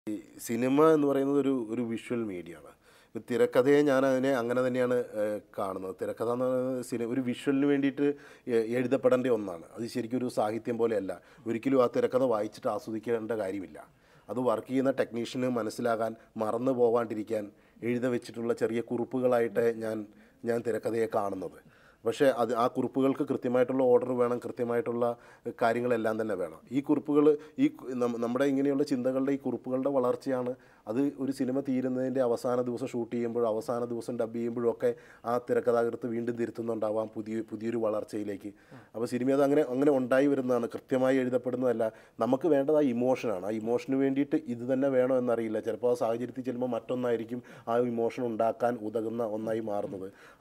ഈ സിനിമ എന്ന് പറയുന്നത് ഒരു ഒരു വിഷ്വൽ മീഡിയ ആണ് ഇപ്പം തിരക്കഥയെ ഞാൻ അതിനെ അങ്ങനെ തന്നെയാണ് ഏഹ്, കാണുന്നത് തിരക്കഥ എന്ന് പറയുന്നത് സിനിമ ഒരു വിഷ്വലിന് വേണ്ടിയിട്ട് എ- എഴുതപ്പെടേണ്ട ഒന്നാണ് അത് ശരിക്കും ഒരു സാഹിത്യം പോലെയല്ല ഒരിക്കലും ആ തിരക്കഥ വായിച്ചിട്ട് ആസ്വദിക്കേണ്ട കാര്യമില്ല അത് വർക്ക് ചെയ്യുന്ന ടെക്നീഷ്യന് മനസ്സിലാകാൻ മറന്നു പോകാണ്ടിരിക്കാൻ എഴുത വെച്ചിട്ടുള്ള ചെറിയ കുറിപ്പുകളായിട്ട് ഞാൻ ഞാൻ തിരക്കഥയെ കാണുന്നത് പക്ഷേ അത് ആ കുറിപ്പുകൾക്ക് കൃത്യമായിട്ടുള്ള ഓർഡർ വേണം കൃത്യമായിട്ടുള്ള കാര്യങ്ങളെല്ലാം തന്നെ വേണം ഈ കുറിപ്പുകൾ ഈ കു- നം- നമ്മുടെ ഇങ്ങനെയുള്ള ചിന്തകളുടെ ഈ കുറിപ്പുകളുടെ വളർച്ചയാണ് അത് ഒരു സിനിമ തീരുന്നതിൻ്റെ അവസാന ദിവസം ഷൂട്ട് ചെയ്യുമ്പോഴും അവസാന ദിവസം ഡബ് ചെയ്യുമ്പോഴും ഒക്കെ ആ തിരക്കഥാകൃത്ത് വീണ്ടും തിരുത്തുന്നുണ്ടാവാം പുതിയ പുതിയൊരു വളർച്ചയിലേക്ക് അപ്പോൾ സിനിമ അത് അങ്ങനെ അങ്ങനെ ഉണ്ടായി വരുന്നതാണ് കൃത്യമായി എഴുതപ്പെടുന്നതല്ല നമുക്ക് വേണ്ടത് ആ ഇമോഷനാണ് ആ ഇമോഷന് വേണ്ടിയിട്ട് ഇത് തന്നെ വേണോ എന്നറിയില്ല ചിലപ്പോൾ ആ സാഹചര്യത്തിൽ ചെല്ലുമ്പോൾ മറ്റൊന്നായിരിക്കും ആ ഇമോഷൻ ഉണ്ടാക്കാൻ ഉതകുന്ന ഒന്നായി മാറുന്നത്